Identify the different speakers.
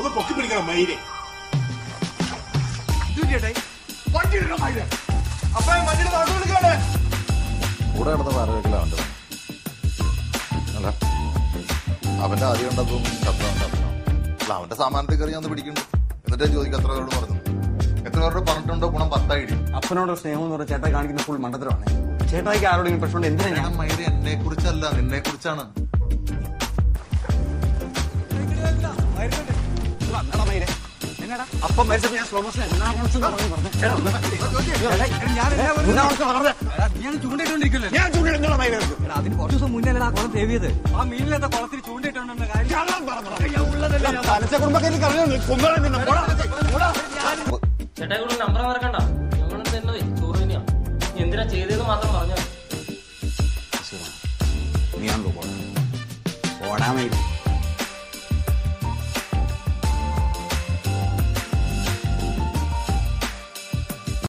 Speaker 1: ഒന്ന് പൊക്കി പിടിക്കണം മയിലെ
Speaker 2: കൂടെ കിടന്ന് പറവിക്കല അവന്റെ അല്ല അവന്റെ ആദ്യം ഉണ്ടതും ശബ്ദം അല്ല അവന്റെ സാമാനത്തിൽ കയറി ഞാൻ പിടിക്കുന്നു എന്നിട്ട് ഞാൻ ചോദിക്കും എത്ര പേരോട് പറഞ്ഞു എത്ര പേരോട് പറഞ്ഞിട്ടുണ്ടോ ഗുണം പത്തായിടി
Speaker 3: അപ്പനോട് സ്നേഹം എന്ന് പറഞ്ഞ ചേട്ടായി കാണിക്കുന്ന ഫുൾ മണ്ടത്തരമാണ് ചേട്ടായിക്ക് ആരോടെങ്കിലും പ്രശ്നം എന്തിനാ ഞാൻ
Speaker 2: ഞാൻ മയില് എന്നെ കുറിച്ചല്ല നിന്നെ കുറിച്ചാണ്
Speaker 3: വന്നടാ മയിലെ. എന്നടാ? അപ്പം മരിച്ചപ്പോ ഞാൻ സ്ലോ മോഷൻ എന്നാ കാണിച്ചെന്ന് പറഞ്ഞു പറഞ്ഞേ. എടാ, ഒന്ന് എന്നാ കാണിച്ചെന്ന് പറഞ്ഞേ.
Speaker 4: ഞാൻ ചൂണ്ടയിട്ടുണ്ടിരിക്കല്ലേ
Speaker 3: ഞാൻ ചൂണ്ടിടുന്നുള്ള മയിലെ നിനക്ക്.
Speaker 4: അതിന് കുറച്ച് ദിവസം മുന്നേ ആ കുളം തേവിയത് ആ മീനിലത്തെ കുളത്തിൽ ചൂണ്ടയിട്ടുണ്ടെന്ന കാര്യം
Speaker 3: കള്ളം പറഞ്ഞതാ. ഞാൻ തലച്ച കുടുംബക്കാരിൽ കറങ്ങി കൊന്നോളെ നിന്നെ. പോടാ, പോടാ.
Speaker 5: ചേട്ടാ ഇവിടെ നമ്പർ മറക്കണ്ട ഞങ്ങൾ തരുന്നത് ചോറ് തന്നെയാ എന്തിനാ ചെയ്തതെന്ന് മാത്രം പറഞ്ഞാൽ
Speaker 3: നീയാണല്ലോ പോടാ. പോടാ മയിലെ.